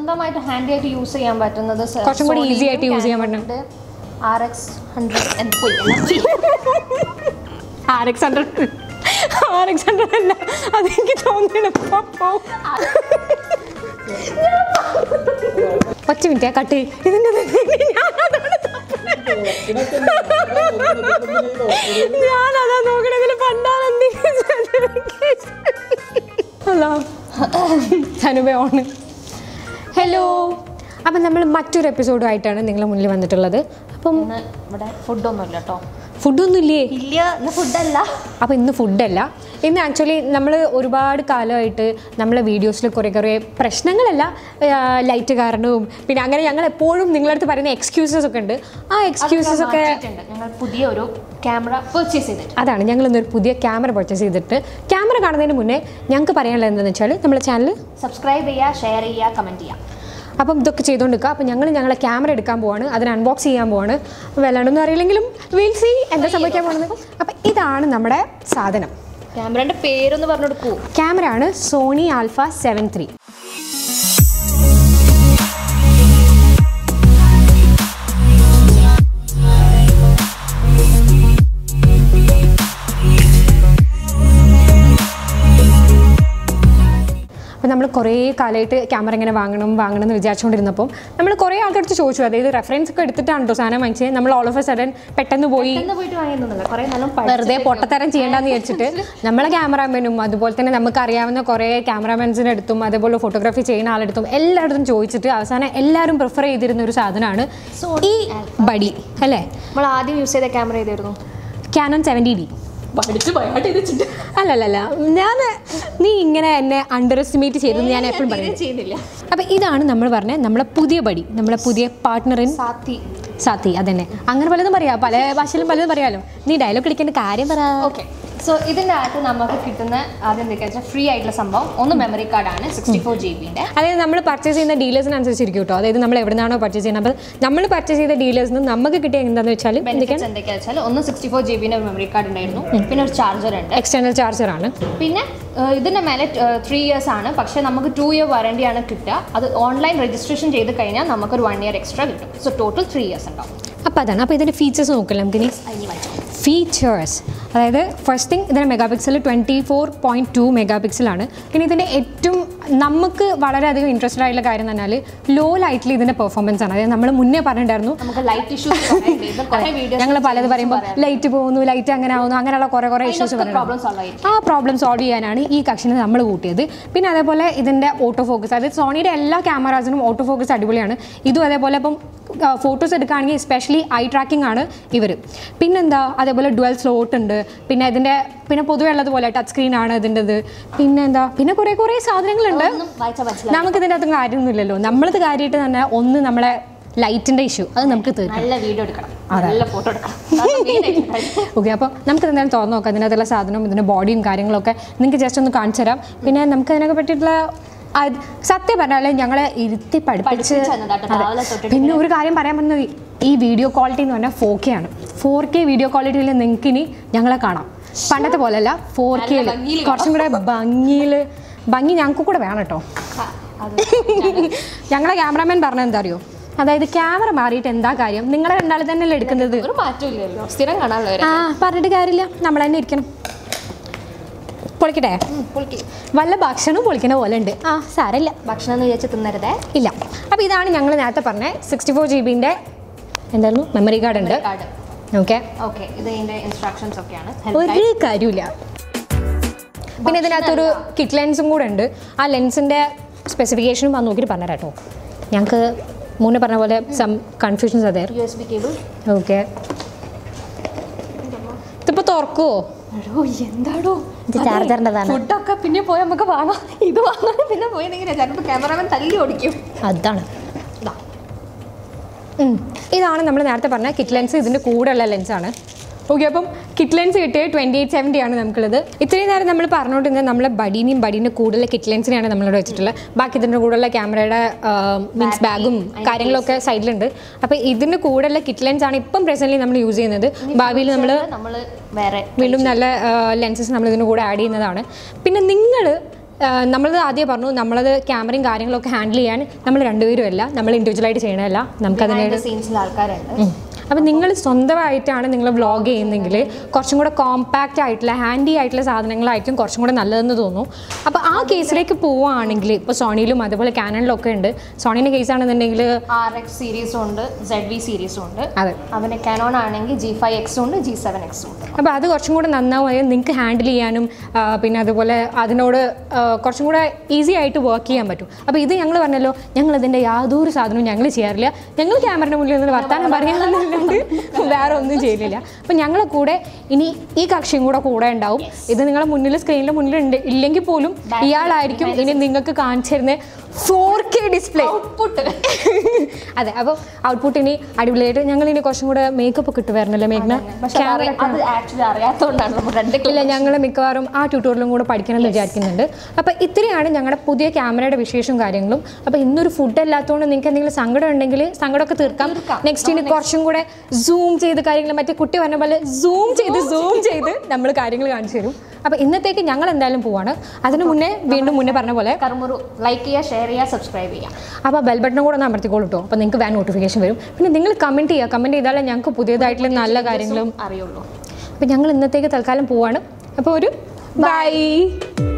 സ്വന്തമായിട്ട് ഹാൻഡി ആയിട്ട് യൂസ് ചെയ്യാൻ പറ്റുന്നത് സ- കുറച്ചും കൂടി easy ആയിട്ട് Sonyയും use ചെയ്യാൻ Canon ഉണ്ട്. RX 100 എന്ത് പോയി R X hundred R X hundred അല്ല അതെനിക്ക് തോന്നുന്നു ഒറ്റ മിനിറ്റ് കട്ട് ചെയ്യ്. ഇതിന്റെ ഞാനതാ നോക്കണേ ഇതിൽ പണ്ടാണ് ഹലോ അനുപ ഓണ് ഹലോ അപ്പം നമ്മൾ മറ്റൊരു എപ്പിസോഡുമായിട്ടാണ് നിങ്ങളുടെ മുന്നിൽ വന്നിട്ടുള്ളത് അപ്പം ഇന്ന് ഇവിടെ ഫുഡൊന്നും ഇല്ല കേട്ടോ ഫുഡൊന്നും ഇല്ലേ ഇല്ല ഇന്ന് ഫുഡല്ല അപ്പോൾ ഇന്ന് ഫുഡല്ല ഇന്ന് ആക്ച്വലി നമ്മൾ ഒരുപാട് കാലമായിട്ട് നമ്മളെ വീഡിയോസിൽ കുറേ കുറേ പ്രശ്നങ്ങളല്ല ലൈറ്റ് കാരണവും പിന്നെ അങ്ങനെ ഞങ്ങൾ എപ്പോഴും നിങ്ങളുടെ അടുത്ത് പറയുന്ന എക്സ്ക്യൂസസ് ഒക്കെ ഉണ്ട് ആ എക്സ്ക്യൂസസ് ഒക്കെ മാറ്റിയിട്ടുണ്ട്. ഞങ്ങൾ പുതിയ ഒരു ക്യാമറ പർച്ചേസ് ചെയ്തിട്ട് അതാണ് ഞങ്ങൾ ഇന്നൊരു പുതിയ ക്യാമറ പർച്ചേസ് ചെയ്തിട്ട് ക്യാമറ കാണുന്നതിന് മുന്നേ ഞങ്ങൾക്ക് പറയാനുള്ളത് എന്താണെന്ന് വെച്ചാൽ നമ്മുടെ ചാനൽ സബ്സ്ക്രൈബ് ചെയ്യുക ഷെയർ ചെയ്യുക കമൻറ്റ് ചെയ്യുക അപ്പം ഇതൊക്കെ ചെയ്തുകൊണ്ട് നിൽക്കുക അപ്പം ഞങ്ങൾ ഞങ്ങളെ ക്യാമറ എടുക്കാൻ പോവാണ് അതിന് അൺബോക്സ് ചെയ്യാൻ പോവാണ് വല്ലാണ്ടൊന്നും അറിയില്ലെങ്കിലും വിൽ സി എന്താ സംഭവിക്കാൻ പോകുന്നത് അപ്പം ഇതാണ് നമ്മുടെ സാധനം ക്യാമറയുടെ പേരൊന്ന് പറഞ്ഞു കൊടുക്കൂ ക്യാമറ ആണ് സോണി ആൽഫ സെവൻ ത്രീ അപ്പോൾ നമ്മൾ കുറേ കാലമായിട്ട് ക്യാമറ ഇങ്ങനെ വാങ്ങണം വാങ്ങണം എന്ന് വിചാരിച്ചുകൊണ്ടിരുന്നപ്പോൾ നമ്മൾ കുറേ ആൾക്കാർക്ക് ചോദിച്ചു അതായത് റെഫറൻസ് ഒക്കെ എടുത്തിട്ടാണ് കേട്ടോ സാധനം വാങ്ങിച്ചത് നമ്മൾ ഓൾ ഓഫ് എ സഡൻ പെട്ടെന്ന് പോയി എന്ന് പോയിട്ട് വാങ്ങിയൊന്നുമില്ല കുറേ നല്ല വെറുതെ പൊട്ടത്തരം ചെയ്യേണ്ടെന്ന് വിചാരിച്ചിട്ട് നമ്മളെ ക്യാമറാമാനും അതുപോലെ തന്നെ നമുക്ക് അറിയാവുന്ന കുറേ ക്യാമറാമാൻസിൻ്റെ അടുത്തും അതേപോലെ ഫോട്ടോഗ്രാഫി ചെയ്യുന്ന ആളെടുത്തും എല്ലായിടത്തും ചോദിച്ചിട്ട് അവസാനം എല്ലാവരും പ്രിഫർ ചെയ്തിരുന്ന ഒരു സാധനമാണ് ഈ ബഡി അല്ലേ നമ്മൾ ആദ്യം യൂസ് ചെയ്ത ക്യാമറ ഏതായിരുന്നു ക്യാനൺ സെവൻറ്റി ഡി പഠിച്ച് ബയാട്ട് ചെയ്തിട്ട് അല്ലല്ലല്ല ഞാൻ നീ ഇങ്ങനെ എന്നെ അണ്ടർ എസ്റ്റിമേറ്റ് ചെയ്തെന്ന് ഞാൻ എപ്പോഴും പറയും ചെയ്യുന്നില്ല അപ്പം ഇതാണ് നമ്മൾ പറഞ്ഞ നമ്മളെ പുതിയ ബഡി നമ്മളെ പുതിയ പാർട്ട്ണർ ഇൻ സാത്തി സാത്തി അതന്നെ അങ്ങനെ പലതും പറയാം പല ഭാഷയിലും പലതും പറയാലോ നീ ഡയലോഗ് കളിക്കേണ്ട കാര്യം പറ ഓക്കെ സോ ഇതിൻ്റെ അകത്ത് നമുക്ക് കിട്ടുന്ന ആദ്യം എന്തൊക്കെയാ വെച്ചാൽ ഫ്രീ ആയിട്ടുള്ള സംഭവം ഒന്ന് മെമ്മറി കാർഡാണ് സിക്സ്റ്റി ഫോർ ജി ബിൻ്റെ അതായത് നമ്മൾ പർച്ചേസ് ചെയ്യുന്ന ഡീലേഴ്സിനനുസരിച്ചിരിക്കും കേട്ടോ അതായത് നമ്മൾ എവിടെ നിന്നാണോ പർച്ചേസ് ചെയ്യുന്നത് അപ്പോൾ നമ്മൾ പർച്ചേസ് ചെയ്ത ഡീലേഴ്സിൽ നിന്ന് നമുക്ക് കിട്ടിയ എന്താണെന്ന് വെച്ചാൽ ബെനിഫിറ്റ്സ് എന്തൊക്കെയാ വെച്ചാൽ ഒന്ന് സിക്സ്റ്റി ഫോർ ജി ബിൻ്റെ മെമ്മറി കാർഡ് ഉണ്ടായിരുന്നു പിന്നെ ഒരു ചാർജർ ഉണ്ട് എക്സ്റ്റേണൽ ചാർജറാണ് പിന്നെ ഏഹ്, ഇതിന്റെ മേലെ ത്രീ ഇയേഴ്സ് ആണ് പക്ഷേ നമുക്ക് ടു ഇയർ വാറണ്ടിയാണ് കിട്ടുക അത് ഓൺലൈൻ രജിസ്ട്രേഷൻ ചെയ്ത് കഴിഞ്ഞാൽ നമുക്കൊരു വൺ ഇയർ എക്സ്ട്രാ കിട്ടും സോ ടോട്ടൽ ത്രീ ഇയേഴ്സ് ഉണ്ടാവും അപ്പോൾ അതാണ് അപ്പോൾ ഇതിൻ്റെ ഫീച്ചേഴ്സ് നോക്കില്ല നമുക്ക് ഇനി അതിന് വായിച്ചോ ഫീച്ചേഴ്സ് അതായത് ഫസ്റ്റ് തിങ് ഇതിൻ്റെ mega pixel twenty four point two mega പിക്സലാണ് പിന്നെ ഇതിൻ്റെ ഏറ്റവും നമുക്ക് വളരെയധികം ഇൻട്രസ്റ്റഡ് ആയിട്ടുള്ള കാര്യം എന്ന് പറഞ്ഞാൽ ലോ ലൈറ്റിൽ ഇതിൻ്റെ പെർഫോമൻസ് ആണ് അതായത് നമ്മൾ മുന്നേ പറഞ്ഞിട്ടുണ്ടായിരുന്നു നമുക്ക് ലൈറ്റ് ഇഷ്യൂസ് കുറേ വീഡിയോസ് ഞങ്ങൾ പലത് പറയുമ്പോൾ ലൈറ്റ് പോകുന്നു ലൈറ്റ് അങ്ങനെ ആവുന്നു അങ്ങനെയുള്ള കുറേ കുറേ ഇഷ്യൂസ് പറയുന്നത് പ്രോബ്ലം സോൾവ് ആയിരിക്കും ആ പ്രോബ്ലം സോൾവ് ചെയ്യാനാണ് ഈ കക്ഷന് നമ്മൾ കൂട്ടിയത് പിന്നെ അതേപോലെ ഇതിൻ്റെ ഓട്ടോ ഫോക്കസ് അതായത് സോണിയുടെ എല്ലാ ക്യാമറാസിനും ഓട്ടോ ഫോക്കസ് അടിപൊളിയാണ് ഇതും അതേപോലെ ഇപ്പം ഫോട്ടോസ് എടുക്കുകയാണെങ്കിൽ എസ്പെഷ്യലി ഐ ട്രാക്കിംഗ് ആണ് ഇവർ പിന്നെന്താ അതേപോലെ ഡുവൽ സ്ലോട്ട് ഉണ്ട് പിന്നെ ഇതിൻ്റെ പിന്നെ പൊതുവെ ഉള്ളതുപോലെ ടച്ച് സ്ക്രീൻ ആണ് ഇതിൻ്റെത് പിന്നെ എന്താ പിന്നെ കുറേ കുറേ സാധനങ്ങളുണ്ട് ഒന്നും വായിച്ചാൽ മനസ്സിലാവും നമുക്ക് ഇതിൻ്റെ അകത്ത് കാര്യമൊന്നുമില്ലല്ലോ നമ്മളിത് കാര്യമായിട്ട് തന്നെ ഒന്ന് നമ്മളെ ലൈറ്റിൻ്റെ ഇഷ്യൂ അത് നമുക്ക് തീർക്കാം നല്ല വീഡിയോ എടുക്കണം നല്ല ഫോട്ടോ എടുക്കണം അതാണ് main ആയിട്ടുള്ള കാര്യം. ഓക്കെ അപ്പോൾ നമുക്ക് എന്തായാലും തുറന്ന് നോക്കാം അതിനകത്തുള്ള സാധനവും ഇതിൻ്റെ ബോഡിയും കാര്യങ്ങളൊക്കെ നിങ്ങൾക്ക് ജസ്റ്റ് ഒന്ന് കാണിച്ചു തരാം പിന്നെ നമുക്ക് അതിനൊക്കെ പറ്റിയിട്ടുള്ള അത് സത്യം പറഞ്ഞാൽ ഞങ്ങളെ ഇരുത്തി പഠിപ്പിച്ച് പഠിപ്പിച്ച് തന്നതാട്ടോ. അതെ. രാവിലെ തൊട്ടിട്ട് പിന്നെ ഒരു കാര്യം പറയാൻ പറ്റുന്നത് ഈ വീഡിയോ ക്വാളിറ്റി എന്ന് പറഞ്ഞാൽ ഫോർ കെ ആണ് ഫോർ കെ വീഡിയോ ക്വാളിറ്റിയിൽ നിങ്ങൾക്ക് ഇനി ഞങ്ങളെ കാണാം പണ്ടത്തെ പോലെയല്ല ഫോർ കെയിൽ ഭംഗിയിൽ കുറച്ചും കൂടെ ഭംഗിയിൽ ഭംഗി ഞങ്ങൾക്ക് കൂടെ വേണം കേട്ടോ ആ, അത് ഞങ്ങളെ ക്യാമറാമാൻ പറഞ്ഞത് എന്താ അറിയോ അതായത് ക്യാമറ മാറിയിട്ട് എന്താ കാര്യം നിങ്ങളെ രണ്ടാൾ തന്നെയല്ലേ എടുക്കുന്നത് ഒരു മാറ്റവും ഇല്ലല്ലോ സ്ഥിരം കാണാനുള്ളവരെ ആ പറഞ്ഞിട്ട് കാര്യമില്ല നമ്മൾ തന്നെ ഇരിക്കണം പൊളിക്കട്ടെ പുളിക്ക് വല്ല ഭക്ഷണം പൊളിക്കണ പോലെ ഉണ്ട് ആ സാരമില്ല ഭക്ഷണം എന്ന് വിചാരിച്ച് തിന്നരുതേ ഇല്ല അപ്പോൾ ഇതാണ് ഞങ്ങൾ നേരത്തെ പറഞ്ഞ സിക്സ്റ്റി ഫോർ ജി ബിൻ്റെ എന്തായിരുന്നു മെമ്മറി കാർഡ് ഉണ്ട് കാർഡ് ഓക്കെ ഓക്കെ ഇത് ഇതിന്റെ ഇൻസ്ട്രക്ഷൻസ് ഒക്കെയാണ് Help guide. ഒരു കാര്യമില്ല പിന്നെ ഇതിനകത്തൊരു കിറ്റ് ലെൻസും കൂടെ ഉണ്ട് ആ ലെൻസിൻ്റെ സ്പെസിഫിക്കേഷനും അത് നോക്കിയിട്ട് പറഞ്ഞുതരാം കേട്ടോ ഞങ്ങൾക്ക് മുന്നേ പറഞ്ഞ പോലെ സം കൺഫ്യൂഷൻസ് അതെ U S B cable okay ഇതിപ്പോൾ തുറക്കുമോ എടോ എന്താടോ ഇത് ചാർജറിൻ്റെതാണ് ഫുഡൊക്കെ പിന്നെ പോയി നമുക്ക് വാങ്ങാം ഇത് വാങ്ങാൻ പിന്നെ പോയെന്നെങ്ങനെ ചിലപ്പോൾ ക്യാമറാമാൻ തല്ലി ഓടിക്കും അതാണ് ഇതാ. ഉം. ഇതാണ് നമ്മൾ നേരത്തെ പറഞ്ഞ കിറ്റ് ലെൻസ് ഇതിൻ്റെ കൂടെയുള്ള ലെൻസാണ് ഓക്കെ അപ്പം കിറ്റ് ലെൻസ് കിട്ടിയത് ട്വൻറ്റി എയ്റ്റ് സെവൻറ്റി ആണ് നമുക്കുള്ളത് ഇത്രയും നേരം നമ്മൾ പറഞ്ഞുകൊണ്ടിരുന്നത് നമ്മളെ ബഡീനെയും ബഡീൻ്റെ കൂടുതൽ കിറ്റ് ലെൻസിനെയാണ് നമ്മളിവിടെ വെച്ചിട്ടുള്ളത് ബാക്കി ഇതിൻ്റെ കൂടെയുള്ള ക്യാമറയുടെ മീൻസ് ബാഗും കാര്യങ്ങളൊക്കെ സൈഡിലുണ്ട് അപ്പോൾ ഇതിൻ്റെ കൂടെയുള്ള കിറ്റ് ലെൻസ് ആണ് ഇപ്പം പ്രസൻ്റ്ലി നമ്മൾ യൂസ് ചെയ്യുന്നത് ഭാവിയിൽ നമ്മൾ നമ്മൾ വേറെ വീണ്ടും നല്ല ലെൻസസ് നമ്മൾ ഇതിന് കൂടെ ആഡ് ചെയ്യുന്നതാണ് പിന്നെ നിങ്ങൾ നമ്മളത് ആദ്യം പറഞ്ഞു നമ്മളത് ക്യാമറയും കാര്യങ്ങളൊക്കെ ഹാൻഡിൽ ചെയ്യാൻ നമ്മൾ രണ്ടുപേരും അല്ല നമ്മൾ ഇൻഡിവിജ്വലായിട്ട് ചെയ്യണമല്ല നമുക്കതിന് സീൻസിൽ ആൾക്കാരുണ്ട് അപ്പം നിങ്ങൾ സ്വന്തമായിട്ടാണ് നിങ്ങൾ വ്ളോഗ് ചെയ്യുന്നതെങ്കിൽ കുറച്ചും കൂടെ കോമ്പാക്റ്റ് ആയിട്ടുള്ള ഹാൻഡി ആയിട്ടുള്ള സാധനങ്ങളായിരിക്കും കുറച്ചും കൂടെ നല്ലതെന്ന് തോന്നുന്നു അപ്പോൾ ആ കേസിലേക്ക് പോവുകയാണെങ്കിൽ ഇപ്പോൾ സോണിയിലും അതുപോലെ കാനണിലും ഒക്കെ ഉണ്ട് സോണീൻ്റെ കേസ് ആണെന്നുണ്ടെങ്കിൽ ആർ എക്സ് സീരീസും ഉണ്ട് സെഡ് വി സീരീസും ഉണ്ട് അതെ അവന് കാനോൺ ആണെങ്കിൽ ജി ഫൈവ് എക്സും ഉണ്ട് ജി സെവൻ എക്സും ഉണ്ട് അപ്പോൾ അത് കുറച്ചും കൂടെ നന്നാവുകയും നിങ്ങൾക്ക് ഹാൻഡിൽ ചെയ്യാനും ആ, പിന്നെ അതുപോലെ അതിനോട് ആ, കുറച്ചും കൂടെ ഈസി ആയിട്ട് വർക്ക് ചെയ്യാൻ പറ്റും അപ്പോൾ ഇത് ഞങ്ങൾ പറഞ്ഞല്ലോ ഞങ്ങൾ ഇതിൻ്റെ യാതൊരു സാധനവും ഞങ്ങൾ ചെയ്യാറില്ല ഞങ്ങൾ ക്യാമറയുടെ മുന്നിൽ നിന്ന് വർത്താനം പറയാമെന്നല്ലാണ്ട് വേറെ ഒന്നും ചെയ്യില്ല അപ്പം ഞങ്ങളെ കൂടെ ഇനി ഈ കക്ഷിയും കൂടെ കൂടെ ഉണ്ടാവും ഇത് നിങ്ങളെ മുന്നിൽ സ്ക്രീനിൻ്റെ മുന്നിൽ ഉണ്ട് ഇല്ലെങ്കിൽ പോലും ഇയാളായിരിക്കും ഇനി നിങ്ങൾക്ക് കാണിച്ചു തരുന്ന ഫോർ കെ ഡിസ്പ്ലേ ഔട്ട്പുട്ട് അതെ അപ്പോൾ ഔട്ട്പുട്ട് ഇനി അടിപൊളിയായിട്ട് ഞങ്ങൾ ഇനി കുറച്ചും കൂടെ മേക്കപ്പ് ഒക്കെ ഇട്ട് വരണല്ലോ മേഘ്ന പക്ഷെ അത് അറിയ- അത് ആക്ച്വലി അറിയാത്തതുകൊണ്ടാണ് നമ്മൾ രണ്ട് ഇല്ല ഞങ്ങൾ മിക്കവാറും ആ ട്യൂട്ടോറിയലും കൂടെ പഠിക്കണം എന്ന് വിചാരിക്കുന്നുണ്ട് അപ്പോൾ ഇത്രയാണ് ഞങ്ങളുടെ പുതിയ ക്യാമറയുടെ വിശേഷവും കാര്യങ്ങളും അപ്പോൾ ഇന്നൊരു ഫുഡ് അല്ലാത്തതുകൊണ്ട് നിങ്ങൾക്ക് എന്തെങ്കിലും സങ്കടം ഉണ്ടെങ്കിൽ സങ്കടമൊക്കെ തീർക്കാം നെക്സ്റ്റ് ഇനി കുറച്ചും കൂടെ സൂം ചെയ്ത് കാര്യങ്ങൾ മറ്റേ കുട്ടി പറഞ്ഞ പോലെ സൂം ചെയ്ത് സൂം ചെയ്ത് നമ്മൾ കാര്യങ്ങൾ കാണിച്ചു തരും അപ്പോൾ ഇന്നത്തേക്ക് ഞങ്ങൾ എന്തായാലും പോവാണ് അതിന് മുന്നേ വീണ്ടും മുന്നേ പറഞ്ഞ പോലെ കർമുറു ലൈക്ക് ചെയ്യുക ഷെയർ ചെയ്യുക സബ്സ്ക്രൈബ് ചെയ്യുക അപ്പോൾ ബെൽ ബട്ടണും കൂടെ ഒന്ന് അമർത്തിക്കോളൂ കേട്ടോ അപ്പോൾ നിങ്ങൾക്ക് വേൻ നോട്ടിഫിക്കേഷൻ വരും പിന്നെ നിങ്ങൾ കമൻറ്റ് ചെയ്യുക കമൻറ്റ് ചെയ്താലേ ഞങ്ങൾക്ക് പുതിയതായിട്ടുള്ള നല്ല കാര്യങ്ങളും അറിയുള്ളൂ അപ്പോൾ ഞങ്ങൾ ഇന്നത്തേക്ക് തൽക്കാലം പോവാണ് അപ്പോൾ ഒരു ബൈ